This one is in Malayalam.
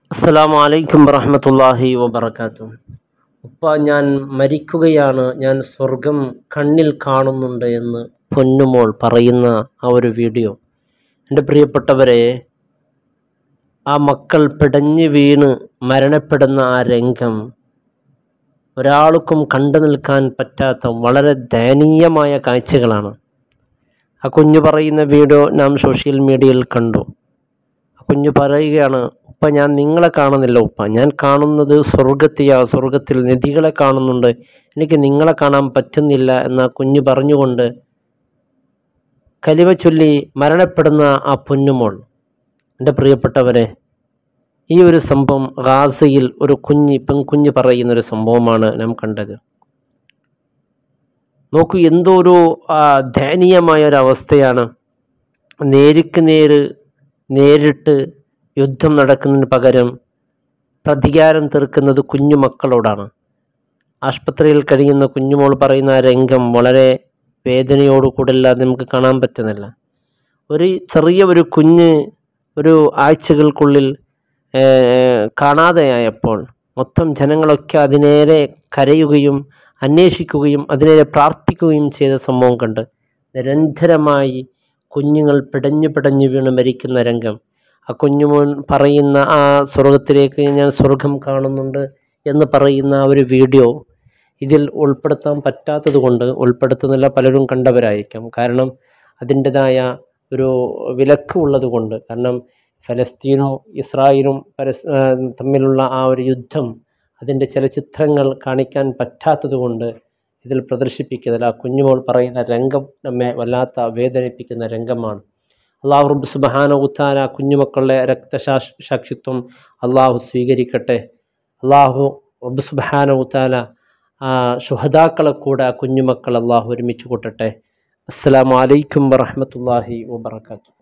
അസ്സലാമു അലൈക്കും വറഹ്മത്തുള്ളാഹി വബറകാതുഹു ഉപ്പ ഞാൻ മരിക്കുകയാണ് ഞാൻ സ്വർഗം കണ്ണിൽ കാണുന്നുണ്ട് എന്ന് പൊന്നുമോൾ പറയുന്ന ആ ഒരു വീഡിയോ എൻ്റെ പ്രിയപ്പെട്ടവരെ ആ മക്കൾ പിടഞ്ഞു വീണ് മരണപ്പെടുന്ന ആ രംഗം ഒരാൾക്കും കണ്ടു നിൽക്കാൻ പറ്റാത്ത വളരെ ദയനീയമായ കാഴ്ചകളാണ് ആ കുഞ്ഞു പറയുന്ന വീഡിയോ നാം സോഷ്യൽ മീഡിയയിൽ കണ്ടു ആ കുഞ്ഞു പറയുകയാണ് ഉപ്പ ഞാൻ നിങ്ങളെ കാണുന്നില്ല ഉപ്പ ഞാൻ കാണുന്നത് സ്വർഗത്തെയാ സ്വർഗത്തിൽ നദികളെ കാണുന്നുണ്ട് എനിക്ക് നിങ്ങളെ കാണാൻ പറ്റുന്നില്ല എന്ന കുഞ്ഞു പറഞ്ഞുകൊണ്ട് കലിമ ചൊല്ലി മരണപ്പെടുന്ന ആ പൊന്നുമോൾ എൻ്റെ പ്രിയപ്പെട്ടവരെ ഈ ഒരു സംഭവം ഗാസയിൽ ഒരു കുഞ്ഞ് പെൺകുഞ്ഞ് പറയുന്ന ഒരു സംഭവമാണ് നാം കണ്ടത് നോക്കൂ എന്തോ ഒരു ആ, ദയനീയമായ ഒരു അവസ്ഥയാണ് നേരിക്ക് നേര് നേരിട്ട് യുദ്ധം നടക്കുന്നതിന് പകരം പ്രതികാരം തീർക്കുന്നത് കുഞ്ഞു മക്കളോടാണ് ആശുപത്രിയിൽ കഴിയുന്ന കുഞ്ഞുമോൾ പറയുന്ന ആ രംഗം വളരെ വേദനയോടുകൂടെ അല്ലാതെ നമുക്ക് കാണാൻ പറ്റുന്നില്ല ഒരു ചെറിയ ഒരു കുഞ്ഞ് ഒരു ആഴ്ചകൾക്കുള്ളിൽ ഏർ, കാണാതെയായപ്പോൾ മൊത്തം ജനങ്ങളൊക്കെ അതിനേരെ കരയുകയും അന്വേഷിക്കുകയും അതിനേരെ പ്രാർത്ഥിക്കുകയും ചെയ്ത സംഭവം കണ്ട് നിരന്തരമായി കുഞ്ഞുങ്ങൾ പിടഞ്ഞു പിടഞ്ഞു വീണ് മരിക്കുന്ന രംഗം ആ കുഞ്ഞുമോൻ പറയുന്ന ആ സ്വർഗത്തിലേക്ക് ഞാൻ സ്വർഗം കാണുന്നുണ്ട് എന്ന് പറയുന്ന ആ ഒരു വീഡിയോ ഇതിൽ ഉൾപ്പെടുത്താൻ പറ്റാത്തത് കൊണ്ട് ഉൾപ്പെടുത്തുന്നില്ല പലരും കണ്ടവരായിരിക്കാം കാരണം അതിൻ്റെതായ ഒരു വിലക്ക് ഉള്ളത് കൊണ്ട് കാരണം ഫലസ്തീനും ഇസ്രായേലും പരസ് ആ, തമ്മിലുള്ള ആ ഒരു യുദ്ധം അതിൻ്റെ ചില ചിത്രങ്ങൾ കാണിക്കാൻ പറ്റാത്തത് കൊണ്ട് ഇതിൽ പ്രദർശിപ്പിക്കുന്നില്ല ആ കുഞ്ഞുമോൾ പറയുന്ന രംഗം നമ്മെ വല്ലാത്ത വേദനിപ്പിക്കുന്ന രംഗമാണ് അള്ളാഹു റബ്ബ് സുബഹാന ഉത്താന കുഞ്ഞുമക്കളുടെ രക്തസാക്ഷി സാക്ഷിത്വം അള്ളാഹു സ്വീകരിക്കട്ടെ അള്ളാഹു റബ്ബ് സുബഹാന ഉത്താല ആ ശുഹദാക്കളെ കൂടെ ആ കുഞ്ഞുമക്കൾ അള്ളാഹു ഒരുമിച്ച് കൂട്ടട്ടെ അസ്സലാമു അലൈക്കും വറഹ്മത്തുള്ളാഹി വബറകാതുഹു